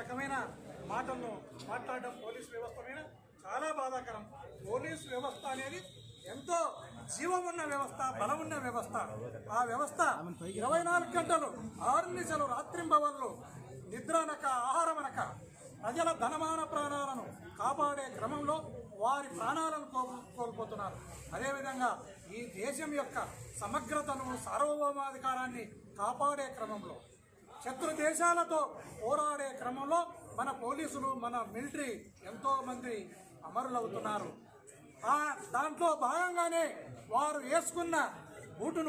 రకమైన మాటలను మాట్లాడడం పోలీస్ వ్యవస్థ మీద చాలా బాధాకరం పోలీస్ వ్యవస్థ అనేది ఎంతో జీవం ఉన్న వ్యవస్థ బలం ఉన్న వ్యవస్థ ఆ వ్యవస్థ ఇరవై నాలుగు గంటలు ఆరు నిమిషాలు రాత్రింబవళ్ళు నిద్ర అనక ఆహారం అనక ప్రజల ధనమాన ప్రాణాలను కాపాడే క్రమంలో వారి ప్రాణాలను కో- కోల్పోతున్నారు అదేవిధంగా ఈ దేశం యొక్క సమగ్రతను సార్వభౌమాధికారాన్ని కాపాడే క్రమంలో శత్రు దేశాలతో పోరాడే క్రమంలో మన పోలీసులు మన మిలిటరీ ఎంతో మంది అమరులవుతున్నారు ఆ దాంట్లో భాగంగానే వారు వేసుకున్న బూటును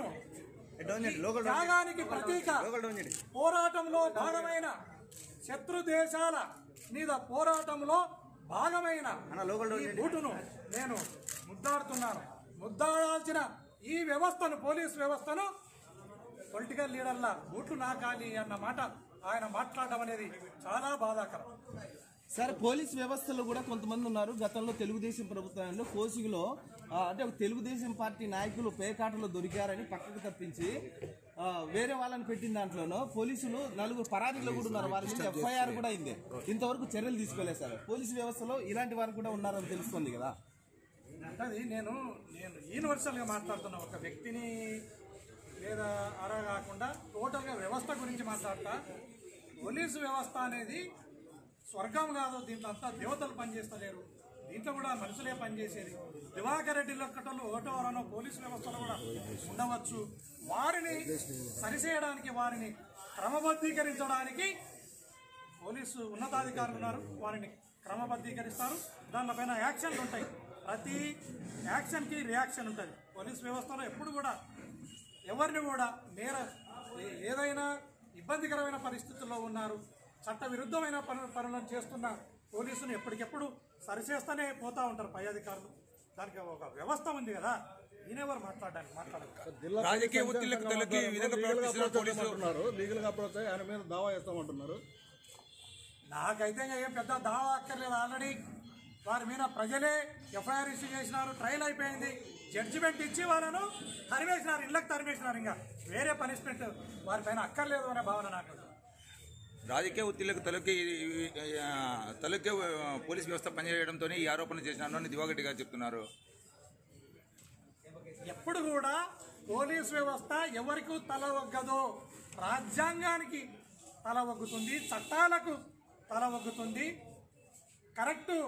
త్యాగానికి ప్రతీక పోరాటంలో భాగమైన శత్రు దేశాల మీద పోరాటంలో భాగమైన ఈ బూటును నేను ముద్దాడుతున్నాను ముద్దాడాల్సిన ఈ వ్యవస్థను పోలీస్ వ్యవస్థను పొలిటికల్ లీడర్ల బూట్లు నాకాలి అన్న మాట ఆయన మాట్లాడడం అనేది చాలా బాధాకరం సార్ పోలీస్ వ్యవస్థలో కూడా కొంతమంది ఉన్నారు గతంలో తెలుగుదేశం ప్రభుత్వంలో కోసిగిలో ఆ, అంటే ఒక తెలుగుదేశం పార్టీ నాయకులు పేకాటలో దొరికారని పక్కకు తప్పించి ఆ, వేరే వాళ్ళని పెట్టిన దాంట్లోనూ పోలీసులు నలుగురు పరారీలో కూడా ఉన్నారు వారి మీద ఎఫ్ఐఆర్ కూడా అయింది ఇంతవరకు చర్యలు తీసుకోలేదు సార్ పోలీసు వ్యవస్థలో ఇలాంటి వారు కూడా ఉన్నారని తెలుస్తుంది కదా అది నేను నేను యూనివర్సల్గా మాట్లాడుతున్న ఒక వ్యక్తిని లేదా అలా కాకుండా టోటల్గా వ్యవస్థ గురించి మాట్లాడతా పోలీసు వ్యవస్థ అనేది స్వర్గం కాదు దీంట్లో అంతా దేవతలు పనిచేస్తలేరు దీంట్లో కూడా మనుషులే పనిచేసేది దివాకర్ రెడ్డి లొక్కటలు ఓటోవరనో పోలీసు వ్యవస్థలో కూడా ఉండవచ్చు వారిని సరిచేయడానికి వారిని క్రమబద్ధీకరించడానికి పోలీసు ఉన్నతాధికారులు ఉన్నారు వారిని క్రమబద్ధీకరిస్తారు దానిపైన యాక్షన్లు ఉంటాయి ప్రతి యాక్షన్కి రియాక్షన్ ఉంటుంది పోలీస్ వ్యవస్థలో ఎప్పుడు కూడా ఎవరిని కూడా నేర ఏ- ఏదైనా ఇబ్బందికరమైన పరిస్థితుల్లో ఉన్నారు చట్ట విరుద్ధమైన పను పనులను చేస్తున్న పోలీసులు ఎప్పటికెప్పుడు సరిచేస్తూనే పోతా ఉంటారు పై అధికారులు దానికి ఒక వ్యవస్థ ఉంది కదా ఈయనెవరు మాట్లాడడానికి మాట్లాడాలి రాజకీయ ఒత్తిళ్లకు తొలగి ఈ విధంగా ప్రవర్తిస్తున్న పోలీసులు అంటున్నారు లీగల్ గా అప్రోచ్ అయ్యి ఆయన మీద దావా చేస్తామంటున్నారు నాకైతే ఇంకా ఏం పెద్ద దావా అక్కర్లేదు ఆల్రెడీ వారి మీద ప్రజలే ఎఫ్ఐఆర్ ఇష్యూ చేసినారు ట్రయల్ అయిపోయింది జడ్జిమెంట్ ఇచ్చి వాళ్ళను తరివేసినారు ఇళ్ళకి తరివేసినారు ఇంకా వేరే పనిష్మెంట్ వారి పైన అక్కర్లేదు అనే భావన నాకు రాజకీయ ఒత్తిళ్లకు తొలగి ఆ, తొలగి ఆ, పోలీస్ వ్యవస్థ పనిచేయడంతో ఈ ఆరోపణ చేసినారు అని దివాగడ్డి గారు చెప్తున్నారు ఎప్పుడు కూడా పోలీస్ వ్యవస్థ ఎవరికి తల ఒగ్గదో రాజ్యాంగానికి తల ఒగ్గుతుంది చట్టాలకు తల ఒగ్గుతుంది కరెక్టు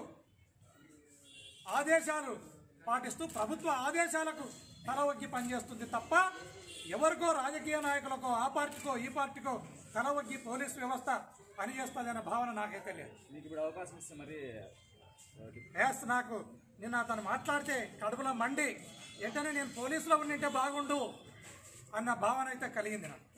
ఆదేశాలు పాటిస్తూ ప్రభుత్వ ఆదేశాలకు తల ఒగ్గి పనిచేస్తుంది తప్ప ఎవరికో రాజకీయ నాయకులకో ఆ పార్టీకో ఈ పార్టీకో తల ఒగ్గి పోలీస్ వ్యవస్థ పనిచేస్తుంది అనే భావన నాకైతే లేదు మీకు ఇప్పుడు అవకాశం ఇస్తే మరి ఎస్ నాకు నిన్న అతను మాట్లాడితే కడుపులో మండి వెంటనే నేను పోలీసులో ఉండింటే బాగుండు అన్న భావన అయితే కలిగింది నాకు